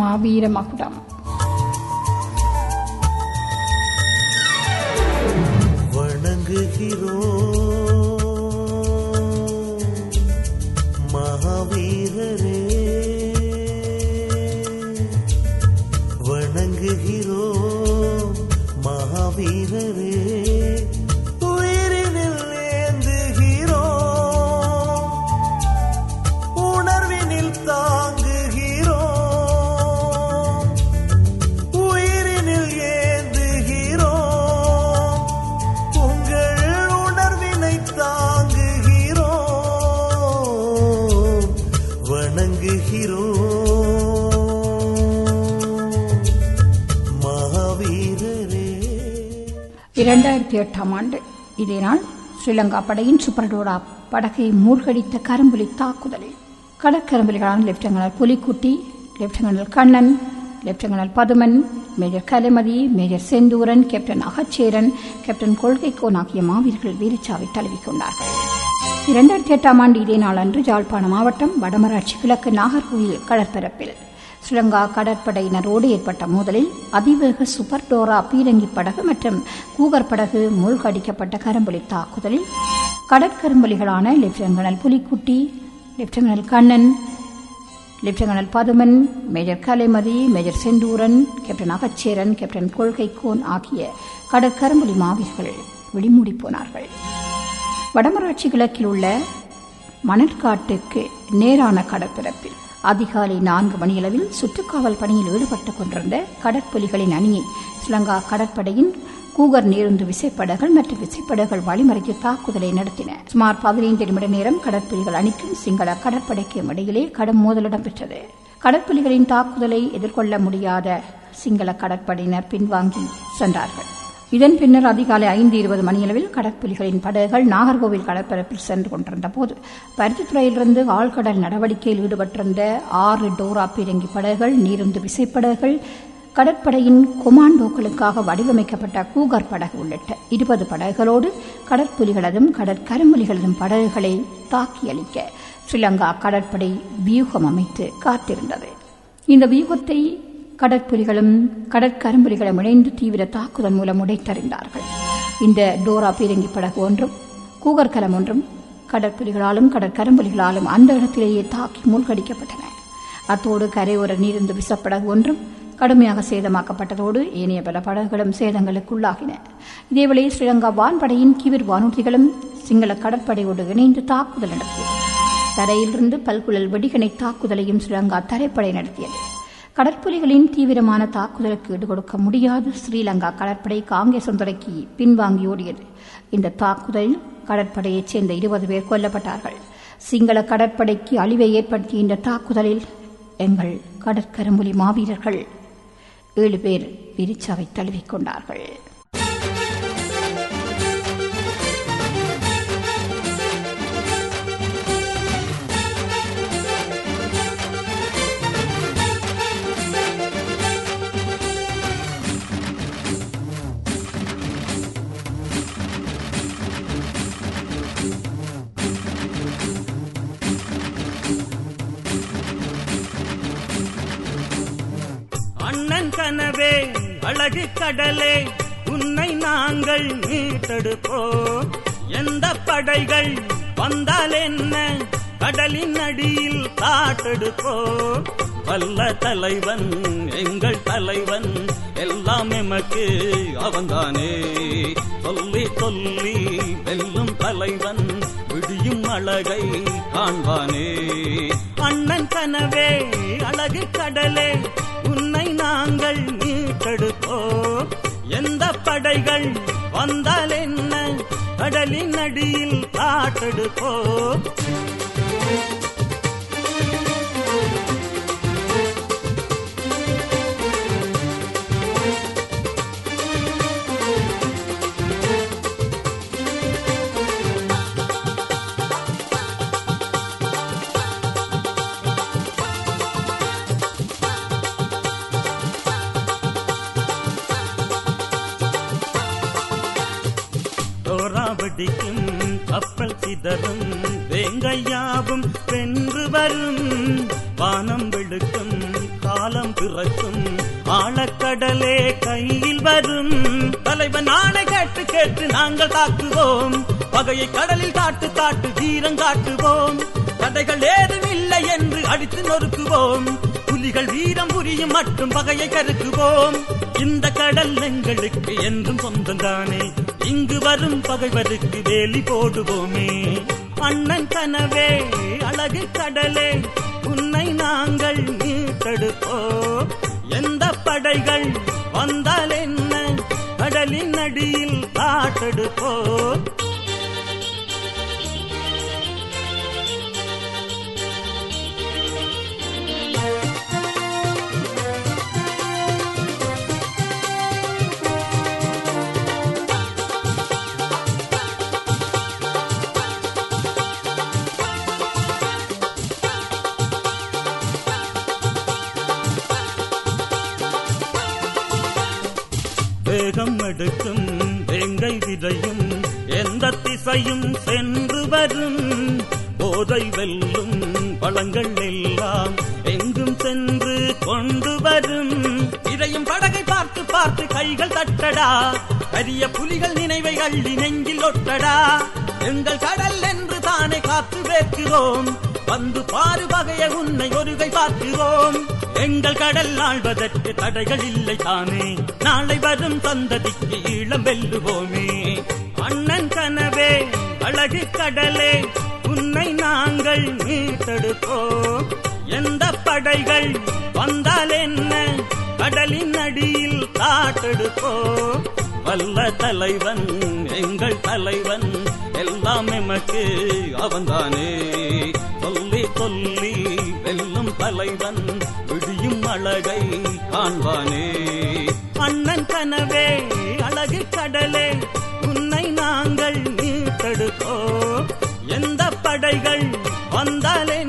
மாவீர மகுடம் வணங்குகிறோம் மகாவீரரே வணங்குகிறோம் மகாவீரரே உயிரினில் ஏந்துகிறோம் உணர்வினில் தாங்குகிறோம் உயிரினில் ஏந்துகிறோம் உங்கள் உணர்வினை தாங்குகிறோம் வணங்குகிறோம் மகாவீரரே இரண்டாயிரத்தி எட்டாம் ஆண்டு இதே நாள் ஸ்ரீலங்கா படையின் சுப்பரடோடா படகை மூழ்கடித்த கரும்புலி தாக்குதலில் கடற்கரும்புலிகளான lieutenant Pulikutti lieutenant Kannan lieutenant Pathuman major Kalaimathi major Senthooran captain Akacheran captain Kolkaikon ஆகிய மாவீரர்கள் வீரச்சாவை தழுவிக்கொண்டார்கள் இரண்டாயிரத்தி எட்டாம் ஆண்டு இதே நாளன்று யாழ்ப்பாணம் மாவட்டம் வடமராட்சி கிழக்கு நாகர்கோயில் கடற்பரப்பில் ஸ்ரீலங்கா கடற்படையினரோடு ஏற்பட்ட மோதலில் அதிவேக சூப்பர் டோரா பீரங்கி படகு மற்றும் கூகர் படகு மூழ்கடிக்கப்பட்ட கரும்புலி தாக்குதலில் கடற்கரும்புலிகளான lieutenant Pulikutti lieutenant Kannan lieutenant Pathuman major Kalaimathi major Senthooran captain Akacheran captain Kolkaikon ஆகிய கடற்கரும்புலி மாவீரர்கள் விழிமூடி போனார்கள் வடமராட்சி கிழக்கில் உள்ள மணற்காட்டுக்கு நேரான கடற்பரப்பில் அதிகாலை நான்கு மணியளவில் சுற்றுக்காவல் பணியில் ஈடுபட்டுக் கொண்டிருந்த கடற்புலிகளின் அணியை ஸ்ரீலங்கா கடற்படையின் கூகர் நீருந்து விசைப்படகுகள் மற்றும் விசைப்படகுகள் வழிமறைத்து தாக்குதலை நடத்தின சுமார் பதினைந்து நிமிட நேரம் கடற்புலிகள் அணிக்கும் சிங்கள கடற்படைக்கும் இடையிலே கடும் மோதல் இடம்பெற்றது கடற்புலிகளின் தாக்குதலை எதிர்கொள்ள முடியாத சிங்கள கடற்படையினர் பின்வாங்கி சென்றார்கள் இதன் பின்னர் அதிகாலை ஐந்து இருபது மணியளவில் கடற்புலிகளின் படகுகள் நாகர்கோவில் கடற்பரப்பில் சென்று கொண்டிருந்த போது பருத்தித்துறையிலிருந்து ஆழ்கடல் நடவடிக்கையில் ஈடுபட்டிருந்த ஆறு டோரா பீரங்கி படகுகள் நீருந்து விசைப்படகுகள் கடற்படையின் கொமாண்டோக்களுக்காக வடிவமைக்கப்பட்ட கூகர் படகு உள்ளிட்ட இருபது படகுகளோடு கடற்புலிகளதும் கடற்கரும்புலிகளதும் படகுகளை தாக்கி அளிக்க ஸ்ரீலங்கா கடற்படை வியூகம் அமைத்து காத்திருந்தது இந்த வியூகத்தை கடற்புலிகளும் கடற்கரும்புலிகளும் இணைந்து தீவிர தாக்குதல் மூலம் உடைத்தறிந்தார்கள் இந்த டோரா பீரங்கி படகு ஒன்றும் கூகர்கலம் ஒன்றும் கடற்புலிகளாலும் கடற்கரும்புலிகளாலும் அந்த இடத்திலேயே தாக்கி மூழ்கடிக்கப்பட்டன அத்தோடு கரையோர நீரிந்து விசப்படகு ஒன்றும் கடுமையாக சேதமாக்கப்பட்டதோடு ஏனைய பல படகுகளும் சேதங்களுக்குள்ளாகின இதேவேளை ஸ்ரீலங்கா வான்படையின் கிவிர் வானூர்திகளும் சிங்கள கடற்படையோடு இணைந்து தாக்குதல் நடத்தியது தரையிலிருந்து பல்குழல் வெடிகணை தாக்குதலையும் ஸ்ரீலங்கா தரைப்படை நடத்தியது கடற்புலிகளின் தீவிரமான தாக்குதலுக்கு ஈடுகொடுக்க முடியாத ஸ்ரீலங்கா கடற்படை காங்கேசந்துறைக்கு பின்வாங்கி ஓடியது இந்த தாக்குதலில் கடற்படையைச் சேர்ந்த இருபது பேர் கொல்லப்பட்டார்கள் சிங்கள கடற்படைக்கு அழிவை ஏற்படுத்திய இந்த தாக்குதலில் எங்கள் கடற்கரும்புலி மாவீரர்கள் ஏழு பேர் விரிச்சாவை தழுவிக்கொண்டார்கள் அண்ணன் கனவே அழகு கடலே உன்னை நாங்கள் மீட்டெடுப்போம் எந்த படைகள் வந்தால் என்ன கடலின் அடியில் காட்டெடுப்போம் வல்ல தலைவன் எங்கள் தலைவன் எல்லாம் எமக்கு அவன்தானே சொல்லி சொல்லி வெல்லும் தலைவன் விடியும் அழகை காண்பானே அண்ணன் கனவே அழகு கடலே உன்னை நாங்கள் மீட்டெடுப்போம் எந்த படைகள் வந்தால் என்ன கடலின் அடியில் காட்டெடுப்போம் வெடிக்கும் கப்பல் சிதறும் வேங்கையாவும் வென்று வரும் வானம் வெளுக்கும் காலம் பிறக்கும் ஆழக்கடலே கையில் வரும் தலைவன் ஆணை கேட்டு கேட்டு நாங்கள் தாக்குவோம் பகையை கடலில் காட்டு காட்டு வீரம் காட்டுவோம் தடைகள் ஏதும் இல்லை என்று அடித்து நொறுக்குவோம் புலிகள் வீரம் புரியும் மட்டும் பகையை கருக்குவோம் இந்த கடல் எங்களுக்கு என்றும் சொந்தம்தானே இங்கு வரும் பகைவருக்கு வேலி போடுவோமே அண்ணன் கனவே அழகு கடலே உன்னை நாங்கள் மீட்டெடுப்போம் எந்த படைகள் வந்தால் என்ன கடலின் அடியில் காட்டெடுப்போம் வேகம் எடுக்கும் வேங்கை விதையும் எந்த திசையும் சென்று வரும் போதை வெல்லும் பழங்கள் எல்லாம் எங்கும் சென்று கொண்டு வரும் இதையும் படகை பார்த்து பார்த்து கைகள் தட்டடா கரிய புலிகள் நினைவை அள்ளி நெஞ்சில் ஒட்டடா எங்கள் கடல் என்று தானே காத்து வேற்கிறோம் வந்து பாரு வகைய உன்னை ஒருகை பார்க்கிறோம் எங்கள் கடல் ஆழ்வதற்கு தடைகள் இல்லை தானே நாளை வரும் சந்ததிக்கு ஈழம் வெல்லுவோமே அண்ணன் கனவே அழகு கடலே உன்னை நாங்கள் மீட்டெடுப்போம் எந்த படைகள் வந்தால் என்ன கடலின் அடியில் காட்டெடுப்போம் வல்ல தலைவன் எங்கள் தலைவன் எல்லாம் எமக்கு அவன்தானே சொல்லி சொல்லி வெல்லும் தலைவன் விடியும் அழகை காண்பானே அண்ணன் கனவே அழகு கடலே உன்னை நாங்கள் மீட்டெடுப்போம் எந்த படைகள் வந்தாலே